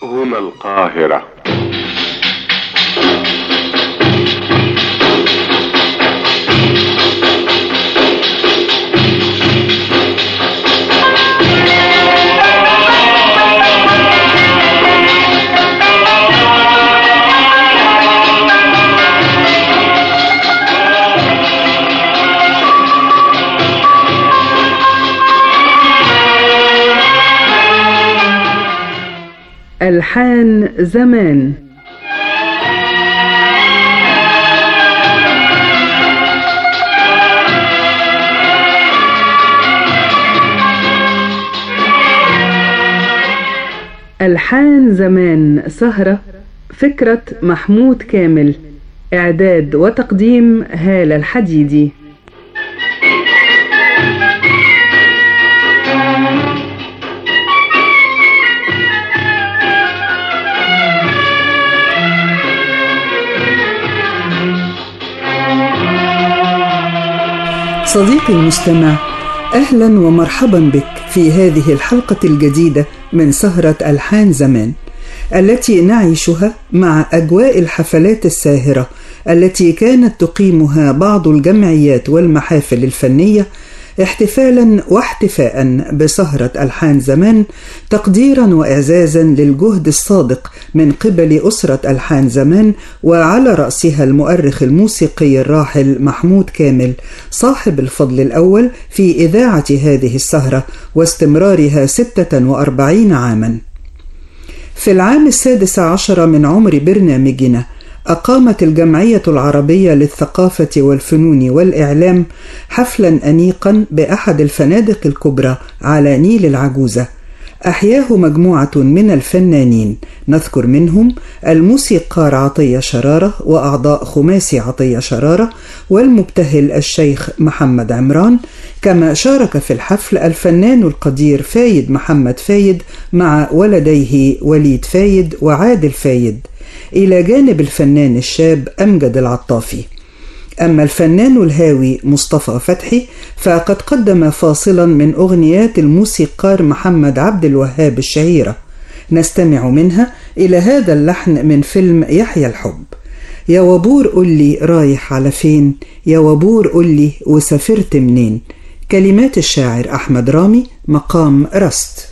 هنا القاهرة ألحان زمان ألحان زمان سهرة فكرة محمود كامل إعداد وتقديم هالة الحديدي صديقي المستمع اهلا ومرحبا بك في هذه الحلقه الجديده من سهره الحان زمان التي نعيشها مع اجواء الحفلات الساهره التي كانت تقيمها بعض الجمعيات والمحافل الفنيه احتفالا واحتفاء بسهرة ألحان زمان تقديرا وإعزازا للجهد الصادق من قبل أسرة ألحان زمان وعلى رأسها المؤرخ الموسيقي الراحل محمود كامل صاحب الفضل الأول في إذاعة هذه السهرة واستمرارها 46 عاما في العام السادس عشر من عمر برنامجنا أقامت الجمعية العربية للثقافة والفنون والإعلام حفلا أنيقا بأحد الفنادق الكبرى على نيل العجوزة أحياه مجموعة من الفنانين نذكر منهم الموسيقار عطية شرارة وأعضاء خماسي عطية شرارة والمبتهل الشيخ محمد عمران كما شارك في الحفل الفنان القدير فايد محمد فايد مع ولديه وليد فايد وعادل فايد إلى جانب الفنان الشاب أمجد العطافي أما الفنان الهاوي مصطفى فتحي فقد قدم فاصلا من أغنيات الموسيقار محمد عبد الوهاب الشهيرة نستمع منها إلى هذا اللحن من فيلم يحيى الحب يا وبور قولي رايح على فين يا وبور قولي وسافرت منين كلمات الشاعر أحمد رامي مقام رست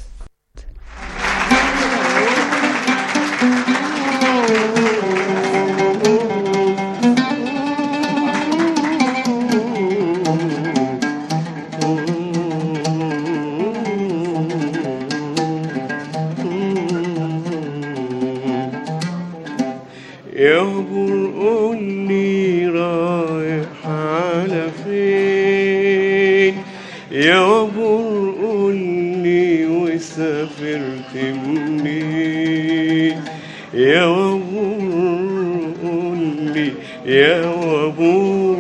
يا بور قولي رايح على فين يا بور قولي وسافرت منين يا بور قولي يا بور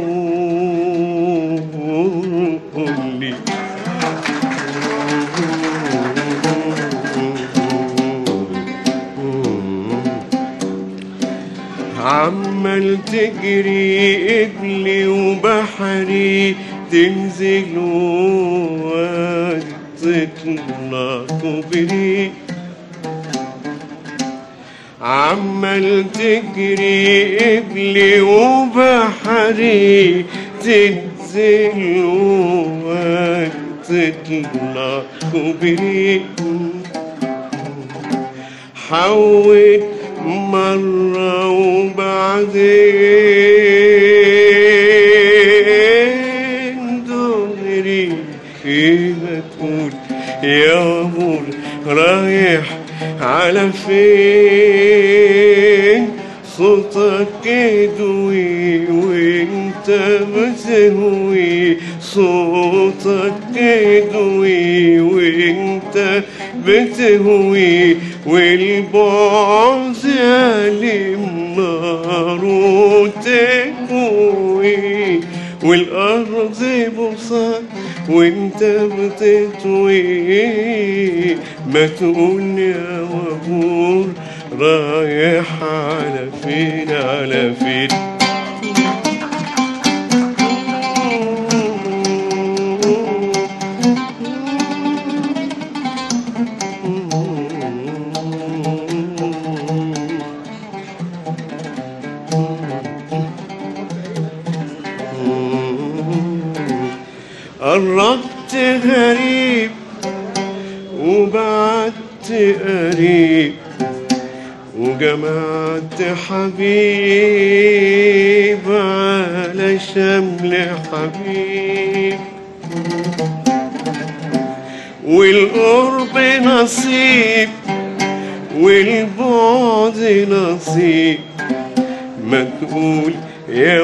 قولي عمال تجري قبلي وبحري تنزل وتطلع كوبري عمال تجري قبلي وبحري تنزل وتطلع كوبري حاول مرة وبعدين دغري فيها تقول يا بور رايح على فين صوتك يدوي وانت بتهوي صوتك يدوي وانت بتهوي والبعد يلم نار وتكوي والأرض بصر وانت بتتوي ما تقول يا وبور رايح على فين على فين قربت غريب وبعدت قريب وجمعت حبيب على شمل حبيب والقرب نصيب والبعد نصيب ما تقول يا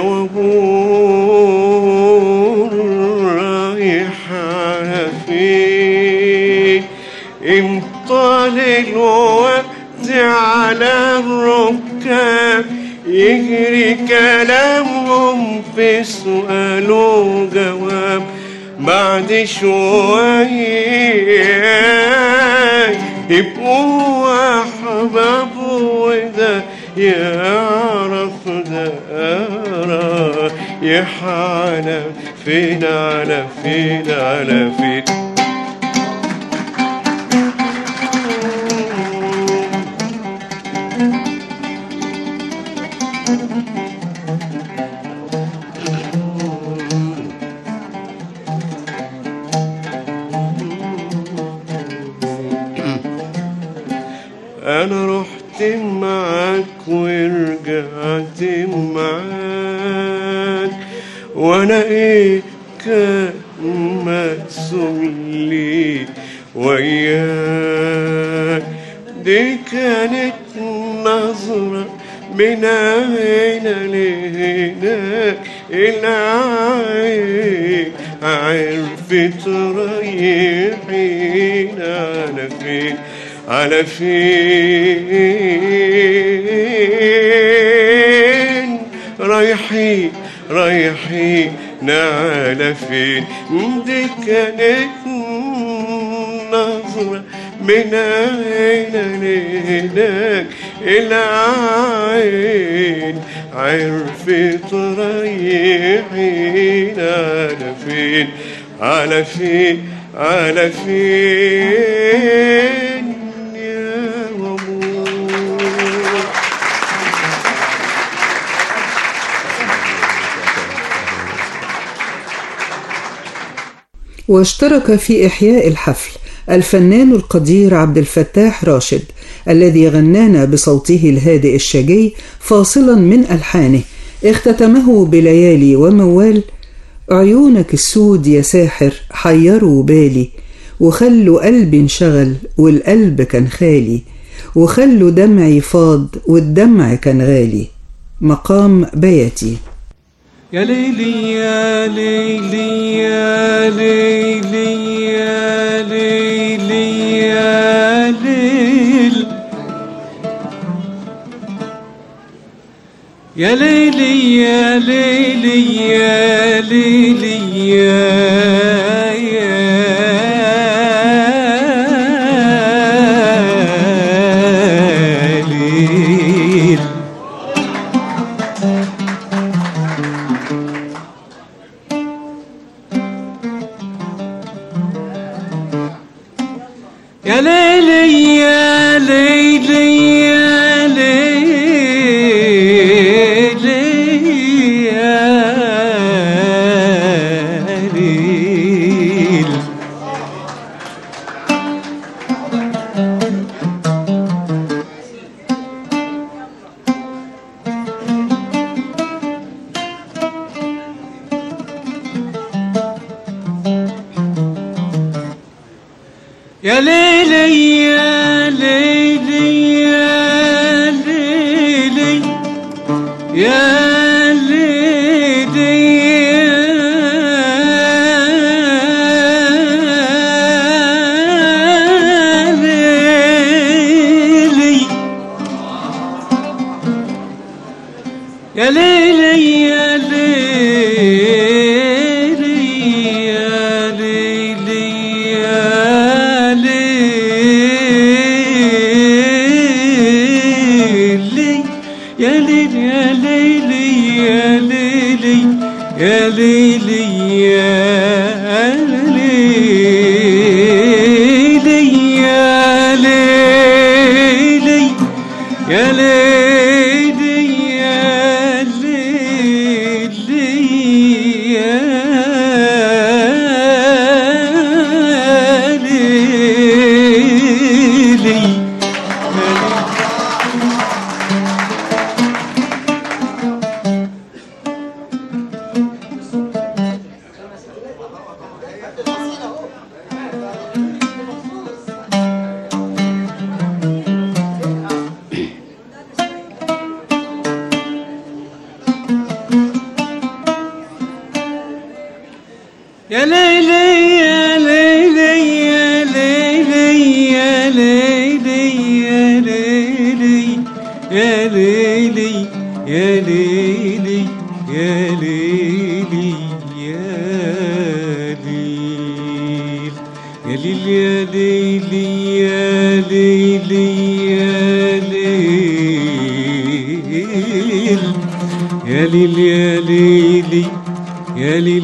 وابور رايح على فين امطال الوقت على الركاب يجري كلامهم في سؤال وجواب بعد شوية يبقوا أحباب وده يعرف ده رايح على فين على فين على فين انا رحت معاك ورجعت معاك وانا ايه كان مقسوم لي وياك دي كانت نظرة من هنا لهناك العين عرفت رايحين على فين على فين رايحين رايحين على فين دي كانت نظرة من هنا لهناك العين عرفت رايحين على فين على فين على فين يا ومور واشترك في إحياء الحفل الفنان القدير عبد الفتاح راشد الذي غنانا بصوته الهادئ الشجي فاصلا من ألحانه اختتمه بليالي وموال عيونك السود يا ساحر حيروا بالي وخلوا قلبي انشغل والقلب كان خالي وخلوا دمعي فاض والدمع كان غالي مقام بياتي يا ليلي يا ليلي يا ليلي يا ليلي يا ليل يا ليلي يا ليلي يا ليلي يا يا ليل يا ليلي يا ليلي يا ليلي يا ليل يا ليلي يا ليلي يا ليلي يا ليلي يا ليلي يا ليلي يا ليلي يا ليلي يا ليلي يا ليلي يا ليلي يا ليلي يا ليلي يا ليلي يا ليلي يا ليلي يا ليلي يا يا ليلي يا ليلي يا ليلي يا ليل يا ليل يا ليلي يا ليلي يا ليل يا ليل يا ليلي يا ليل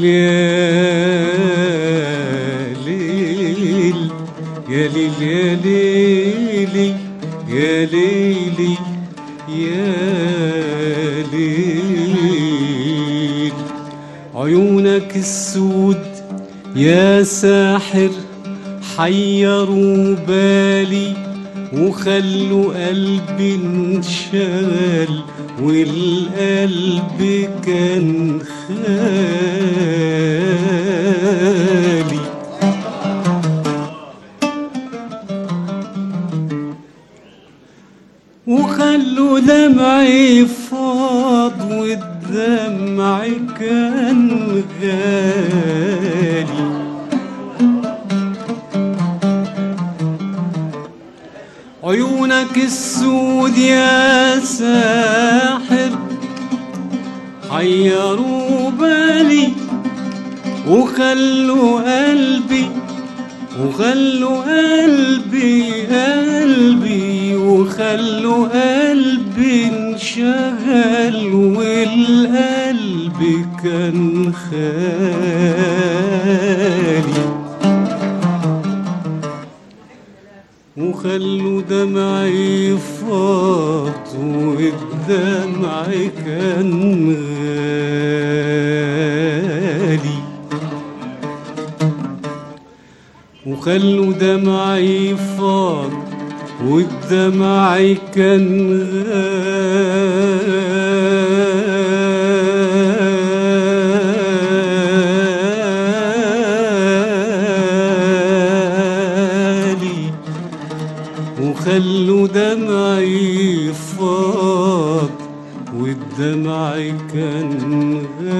يا ليل يا ليل يا ليلي يا ليلي يا ليل عيونك السود يا ساحر حيروا بالي وخلوا قلبي انشغل والقلب كان خالي وخلوا دمعي فاض والدمع كان غالي عيونك السود يا ساحر حيروا بالي وخلوا قلبي وخلوا قلبي قلبي وخلوا قلبي انشغل والقلب كان خالي وخلوا دمعي فاض والدمع كان غالي وخلوا دمعي فاض والدمع كان غالي وخلوا دمعي فاض والدمع كان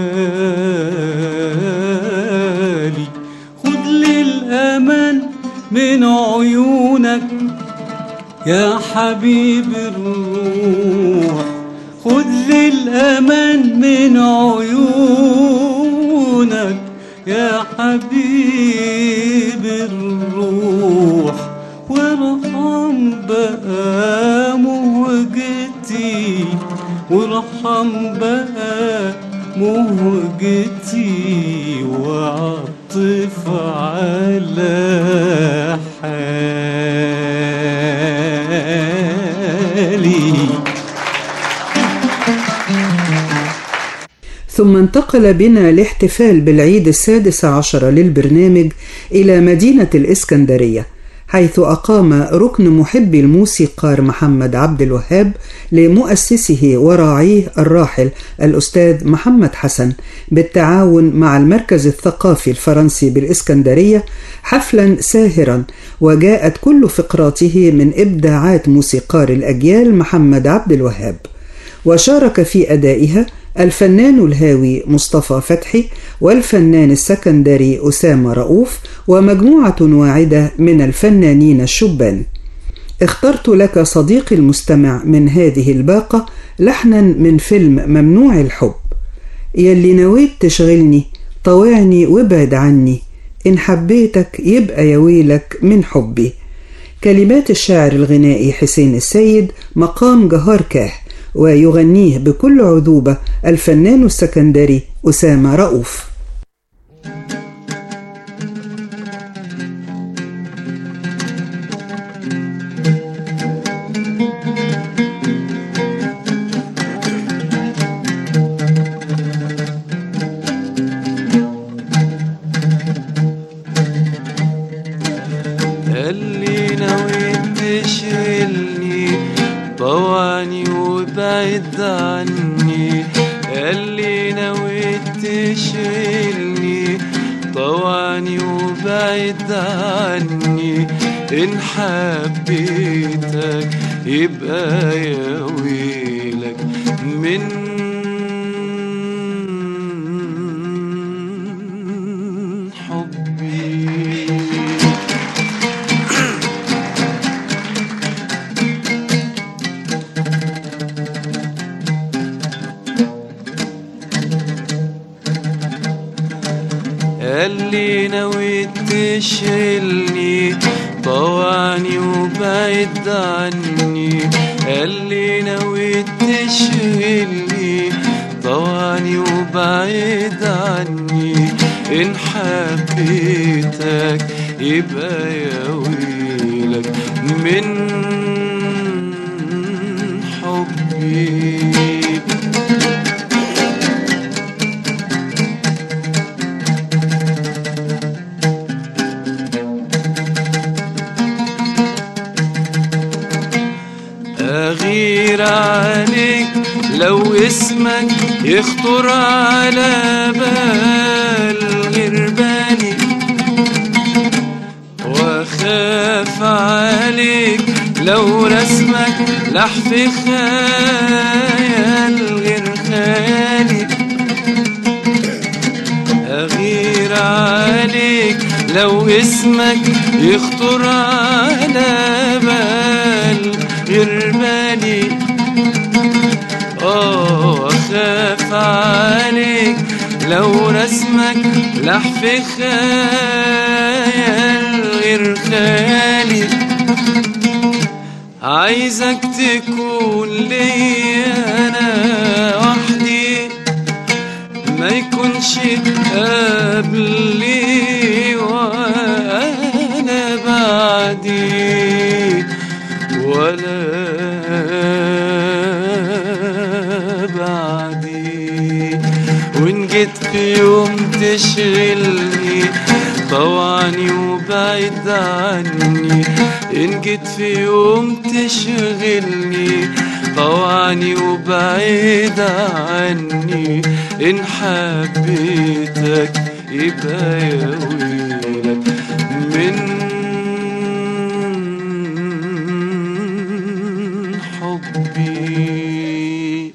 غالي خد لي الأمان من عيونك يا حبيب الروح خد لي الأمان من عيونك يا حبيب الروح وارحم بقى مهجتي وارحم بقى مهجتي وعطف على حالي ثم انتقل بنا الاحتفال بالعيد السادس عشر للبرنامج إلى مدينة الإسكندرية حيث أقام ركن محبي الموسيقار محمد عبد الوهاب لمؤسسه وراعيه الراحل الأستاذ محمد حسن بالتعاون مع المركز الثقافي الفرنسي بالإسكندرية حفلا ساهرا وجاءت كل فقراته من إبداعات موسيقار الأجيال محمد عبد الوهاب وشارك في أدائها الفنان الهاوي مصطفى فتحي والفنان السكندري أسامة رؤوف ومجموعة واعدة من الفنانين الشبان اخترت لك صديقي المستمع من هذه الباقة لحنا من فيلم ممنوع الحب يلي نويت تشغلني طوعني وابعد عني إن حبيتك يبقى يا ويلك من حبي كلمات الشاعر الغنائي حسين السيد مقام جهار كاه ويغنيه بكل عذوبة الفنان السكندري أسامة رؤوف اللي نويت تشيلني طوعني وبعد عني اللي نويت تشيلني طوعني وبعد عني إن حبيتك يبقى يا ويلك من حبي نويت تشغلني طوعني وبعد عني قال لي نويت تشغلني طوعني وبعد عني إن حبيتك يبقى يا ويلك من حبي أغير عليك لو اسمك يخطر على بال غير بالي واخاف عليك لو رسمك لح في خيال غير خيالي أغير عليك لو اسمك يخطر على بال غير بالي اه اخاف عليك لو رسمك لح في خيال غير خيالي عايزك تكون ليا انا وحدي ما يكونش قبلي وانا بعدي ولا بعدي وان جيت في يوم تشغلني طوعني وبعد عني ان جيت في يوم تشغلني طوعني وبعيد عني ان حبيتك يبقى يا ويلك من حبي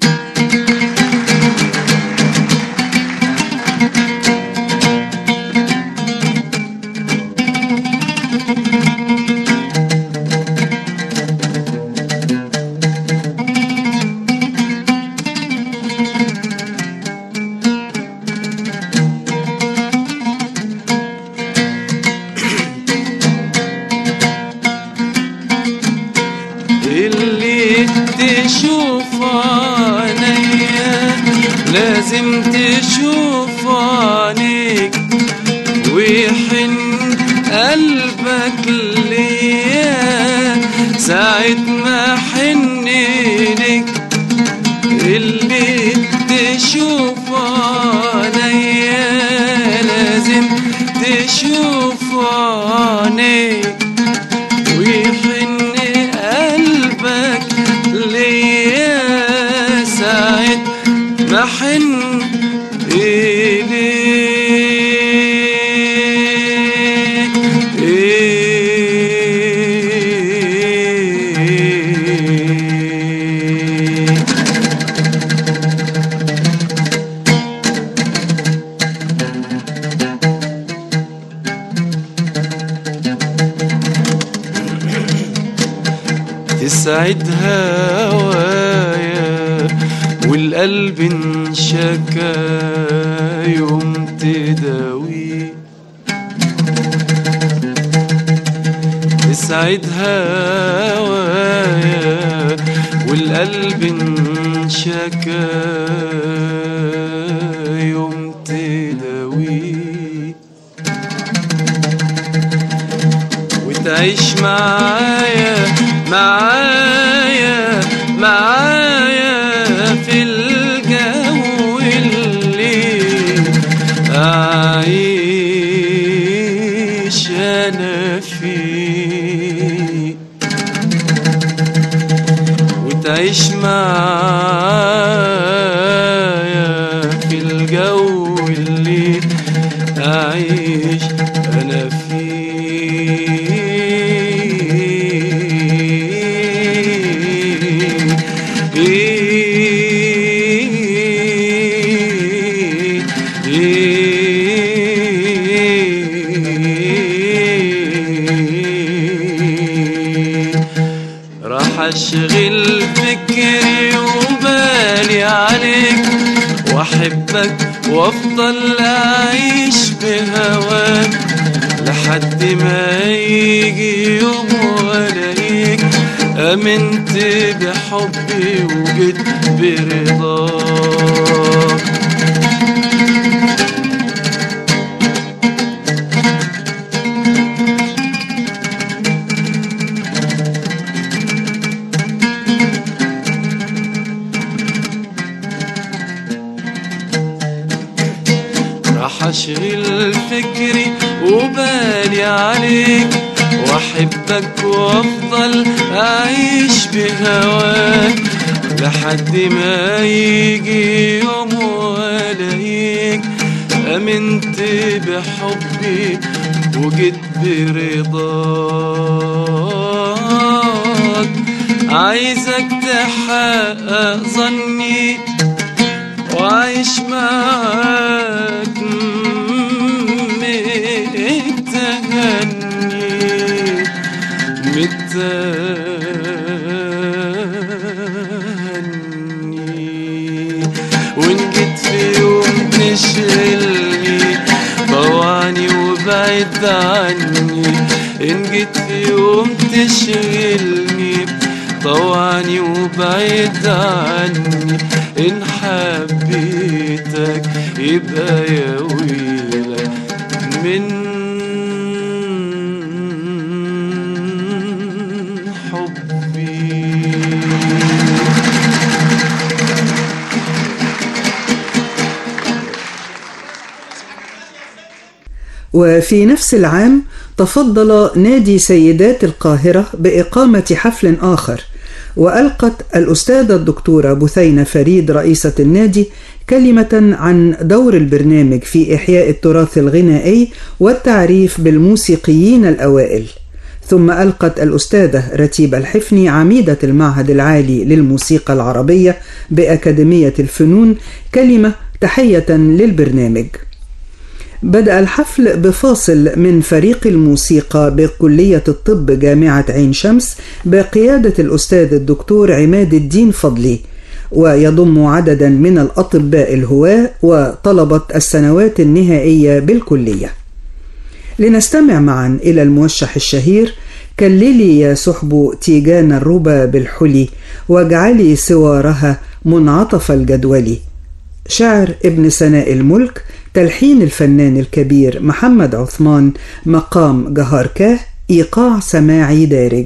اللي تشوف عينيا لازم تشوف عينيك ويحن قلبك ليا ساعة ما حن لك اللي تشوف عينيا لازم تشوف عينيك ويحن قلبك ليا ساعة ما حن إليك إيه تسعد هوايا والقلب انشكى يوم تداوي تسعد هوايا والقلب انشكى يوم تداوي وتعيش معايا معايا معايا في الجو اللي أعيش أنا فيه وتعيش معايا في الجو اللي أعيش أنا فيه راح اشغل فكري وبالي عليك واحبك وافضل اعيش بهواك لحد ما يجي يوم والاقيك امنت بحبي وجيت برضاك راح اشغل فكري وبالي عليك واحبك وافضل اعيش بهواك لحد ما يجي يوم والاقيك امنت بحبي وجيت برضاك عايزك تحقق ظني وعايش معاك متهني متهني وإن جيت في يوم تشغلني طوعني وبعد عني إن جيت في يوم تشغلني طوعني وبعد عني إن حبيتك يبقى يا ويلك من حبي وفي نفس العام تفضل نادي سيدات القاهرة بإقامة حفل آخر وألقت الأستاذة الدكتورة بثينة فريد رئيسة النادي كلمة عن دور البرنامج في إحياء التراث الغنائي والتعريف بالموسيقيين الأوائل ثم ألقت الأستاذة رتيبة الحفني عميدة المعهد العالي للموسيقى العربية بأكاديمية الفنون كلمة تحية للبرنامج بدأ الحفل بفاصل من فريق الموسيقى بكلية الطب جامعة عين شمس بقيادة الأستاذ الدكتور عماد الدين فضلي ويضم عددا من الأطباء الهواة وطلبة السنوات النهائية بالكلية لنستمع معا إلى الموشح الشهير كللي يا سحب تيجان الربا بالحلي واجعلي سوارها منعطف الجدول شعر ابن سناء الملك تلحين الفنان الكبير محمد عثمان مقام جهاركاه إيقاع سماعي دارج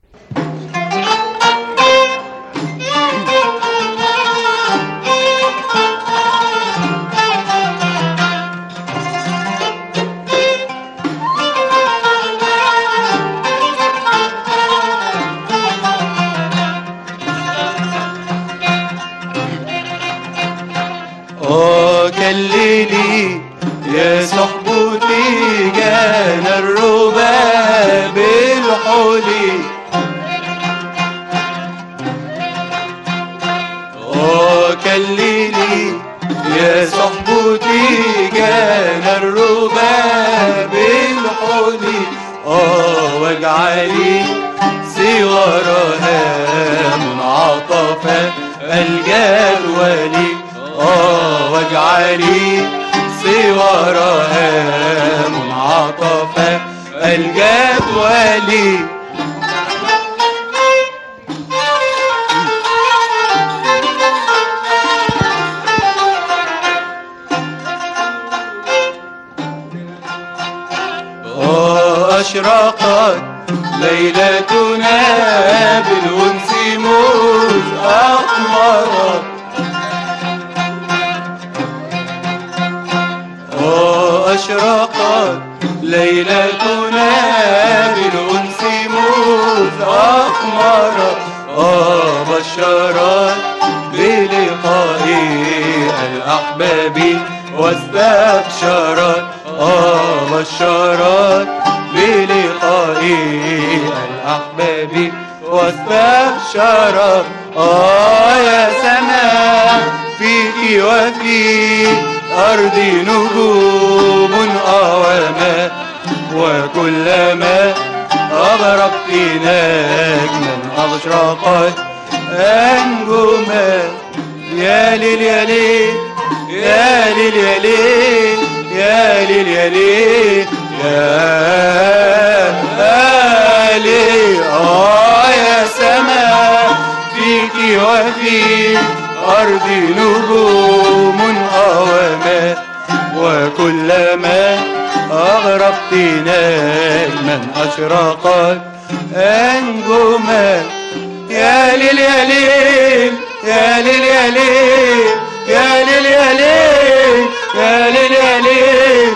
آه كللي يا صحبتي جانا الربا بالحلي آه كللي يا صحبتي جانا الربا بالحلي آه واجعلي صغارها منعطفة الجدول آه واجعلي صورها منعطفة الجدول آه أشرقت ليلتنا بالأنس موج أقمرت آه أشرقت ليلتنا بالأنس موج أقمرت آه بشرت بلقاء الأحباب واستبشرت آه بشرت بلقاء الأحباب واستبشرت آه يا سماء فيك وفي أرض نجوم أعواما وكلما أغرقت نجما أشرقت أنجما يا ليل يا ليل يا ليل يا ليل يا ليل يا ليل يا لي آه يا سماء فيك وفي أرض نجوم أوما وكلما أغرقت نجما أشرقت أنجما يا ليل يا ليل يا ليل يا ليل يا ليل يا ليل يا ليل يا ليل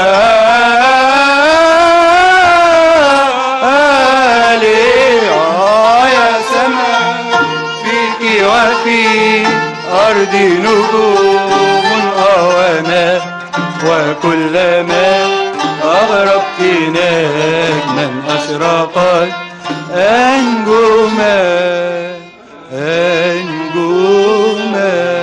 يا ليل آه يا سما فيك وفي أرض نجوم أوما وكلما أغرقت نجما أشرقت أنجما أنجما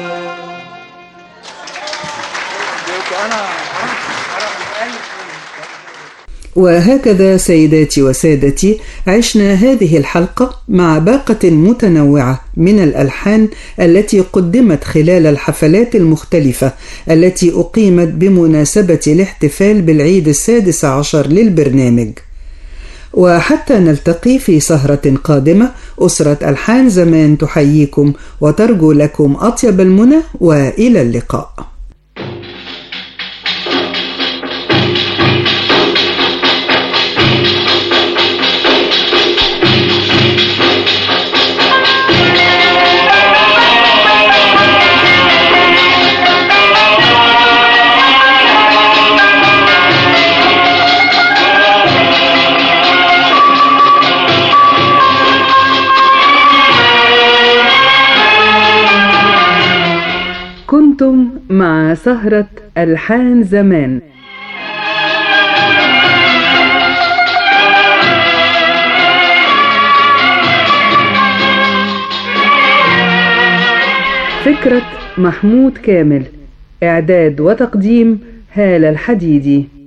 وهكذا سيداتي وسادتي عشنا هذه الحلقة مع باقة متنوعة من الألحان التي قدمت خلال الحفلات المختلفة التي أقيمت بمناسبة الاحتفال بالعيد السادس عشر للبرنامج وحتى نلتقي في سهرة قادمة أسرة ألحان زمان تحييكم وترجو لكم أطيب المنى وإلى اللقاء كنتم مع سهرة ألحان زمان فكرة محمود كامل إعداد وتقديم هالة الحديدي